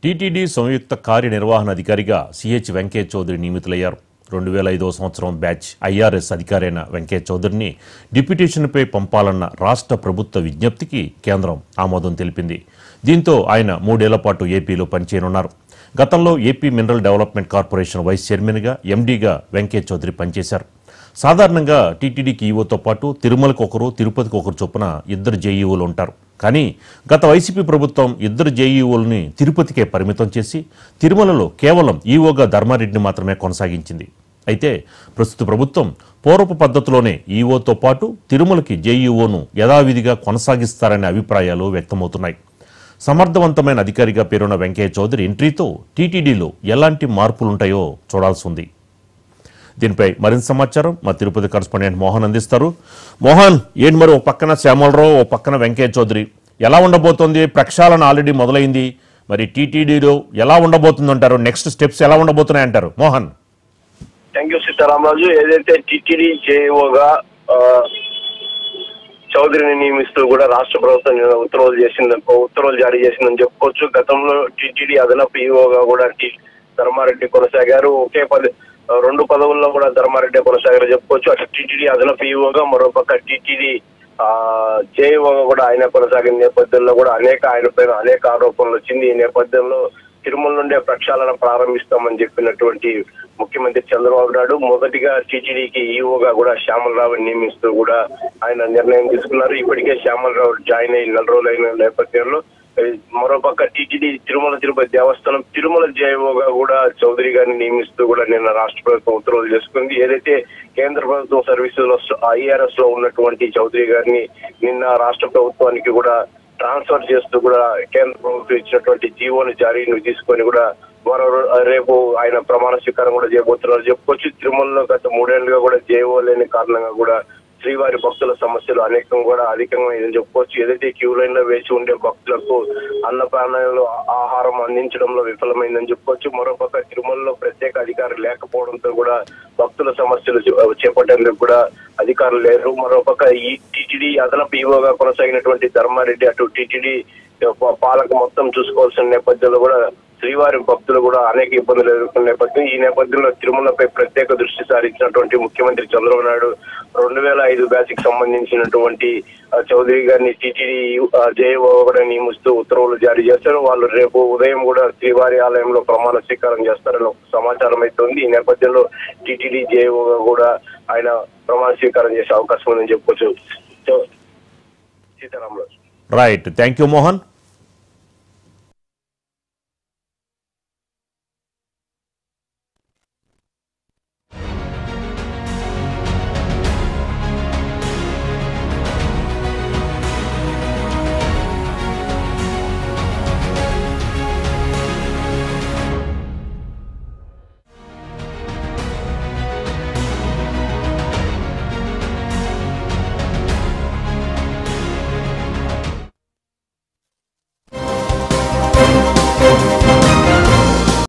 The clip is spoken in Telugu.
టీటీడీ సంయుక్త కార్యనిర్వహణాధికారిగా సిహెచ్ వెంకయ్య చౌదరి నియమితులయ్యారు రెండు వేల ఐదవ సంవత్సరం బ్యాచ్ ఐఆర్ఎస్ అధికారైన వెంకయ్య చౌదరిని డిప్యూటేషన్పై పంపాలన్న రాష్ట్ర ప్రభుత్వ విజ్ఞప్తికి కేంద్రం ఆమోదం తెలిపింది దీంతో ఆయన మూడేళ్ల పాటు ఏపీలో పనిచేయనున్నారు గతంలో AP mineral development corporation vice చైర్మన్గా ఎండీగా వెంకయ్య చౌదరి పనిచేశారు సాధారణంగా టీటీడీకి ఈవోతో పాటు తిరుమలకు ఒకరు తిరుపతికి ఒకరు చొప్పున ఇద్దరు జేఈఓలు ఉంటారు కానీ గత వైసీపీ ప్రభుత్వం ఇద్దరు జేఈఓల్ని తిరుపతికే పరిమితం చేసి తిరుమలలో కేవలం ఈవోగా ధర్మారెడ్డిని మాత్రమే కొనసాగించింది అయితే ప్రస్తుత ప్రభుత్వం పూర్వపు పద్ధతిలోనే ఈవోతో పాటు తిరుమలకి జేఈఓను యథావిధిగా కొనసాగిస్తారనే అభిప్రాయాలు వ్యక్తమవుతున్నాయి సమర్థవంతమైన అధికారిగా పేరున్న వెంకయ్య చౌదరి ఎంట్రీతో టీటీడీలో ఎలాంటి మార్పులుంటాయో చూడాల్సి ఉంది దీనిపై మరింత సమాచారం మా తిరుపతి కరస్పాండెంట్ మోహన్ అందిస్తారు మోహన్ ఏంటి మరి ఓ పక్కన శ్యామలరావు ఓ పక్కన వెంకయ్య చౌదరి ఎలా ఉండబోతోంది ప్రక్షాళన ఆల్రెడీ మొదలైంది మరి టీటీడీలో ఎలా ఉండబోతుంది అంటారు నెక్స్ట్ స్టెప్స్ ఎలా ఉండబోతున్నాయి అంటారు మోహన్ థ్యాంక్ యూ సీతారామరాజు ఏదైతే టిటిడి జేఓగా చౌదరిని నియమిస్తూ కూడా రాష్ట్ర ప్రభుత్వం నిన్న ఉత్తర్వులు చేసింది ఉత్తర్వులు జారీ చేసిందని చెప్పుకోవచ్చు గతంలో టిటిడి అదనపు ఈఓగా కూడా టి ధర్మారెడ్డి కొనసాగారు ఒకే పది రెండు పదవుల్లో కూడా ధర్మారెడ్డి కొనసాగారు చెప్పుకోవచ్చు అటు టిటిడి అదనపు ఈఓగా మరోపక్క టిటిడి ఆ జేఓగా కూడా ఆయన కొనసాగిన నేపథ్యంలో కూడా అనేక ఆయన పైన అనేక ఆరోపణలు వచ్చింది ఈ నేపథ్యంలో తిరుమల నుండే ప్రక్షాళన ప్రారంభిస్తామని చెప్పినటువంటి ముఖ్యమంత్రి చంద్రబాబు నాయుడు మొదటిగా టీటీడీకి ఈఓగా కూడా శ్యామలరావుని నియమిస్తూ కూడా ఆయన నిర్ణయం తీసుకున్నారు ఇప్పటికే శ్యామలరావు జాయిన్ అయ్యి నెల రోజులైన నేపథ్యంలో ఏ, మరోపక్క టీటీడీ తిరుమల తిరుపతి దేవస్థానం తిరుమల జేఓగా కూడా చౌదరి గారిని నియమిస్తూ కూడా నిన్న రాష్ట్ర ప్రభుత్వం ఉత్తర్వులు చేసుకుంది ఏదైతే కేంద్ర ప్రభుత్వం సర్వీసులో ఐఆర్ఎస్ లో ఉన్నటువంటి చౌదరి గారిని నిన్న రాష్ట్ర ప్రభుత్వానికి కూడా ట్రాన్స్ఫర్ చేస్తూ కూడా కేంద్ర ప్రభుత్వం ఇచ్చినటువంటి జీవోని జారీని తీసుకొని కూడా మరో రో- రేపు ఆయన ప్రమాణ స్వీకారం కూడా చేయబోతున్నారు చెప్పుకోవచ్చు తిరుమలలో గత మూడేళ్లుగా కూడా జేఓ లేని కారణంగా కూడా శ్రీవారి భక్తుల సమస్యలు అనేకం కూడా అధికంగా ఇదని చెప్పుకోవచ్చు ఏదైతే క్యూ లైన్ లో వేచి ఉండే భక్తులకు అన్నపానాలు ఆహారం అందించడంలో విఫలమైందని చెప్పుకోవచ్చు మరోపక్క తిరుమలలో ప్రత్యేక అధికారులు లేకపోవడంతో కూడా భక్తుల సమస్యలు చే- చేపట్టేందుకు కూడా అధికారులు లేరు మరోపక్క ఈ టీటీడీ అదనపు ఈవోగా కొనసాగినటువంటి ధర్మారెడ్డి అటు టీటీడీ పాలక మొత్తం చూసుకోవాల్సిన నేపథ్యంలో కూడా శ్రీవారి భక్తులు కూడా అనేక ఇబ్బందులు ఎదుర్కొన్న నేపథ్యం ఈ నేపథ్యంలో తిరుమలపై ప్రత్యేక దృష్టి సారించినటువంటి ముఖ్యమంత్రి చంద్రబాబు నాయుడు రెండు వేల ఐదు బ్యాచ్ కి సంబంధించినటువంటి ఆ, చౌదరి గారిని టీటీడీ జేఓ కూడా నియమిస్తూ ఉత్తర్వులు జారీ చేస్తారు వాళ్ళు రేపు ఉదయం కూడా శ్రీవారి ఆలయంలో ప్రమాణ స్వీకారం చేస్తారని ఒక సమాచారం అయితే ఉంది ఈ నేపథ్యంలో టీటీడీ జేఓగా కూడా ఆయన ప్రమాణ స్వీకారం చేసే అవకాశం ఉందని చెప్పుకోవచ్చు so, Sitaramaraju right thank you Mohan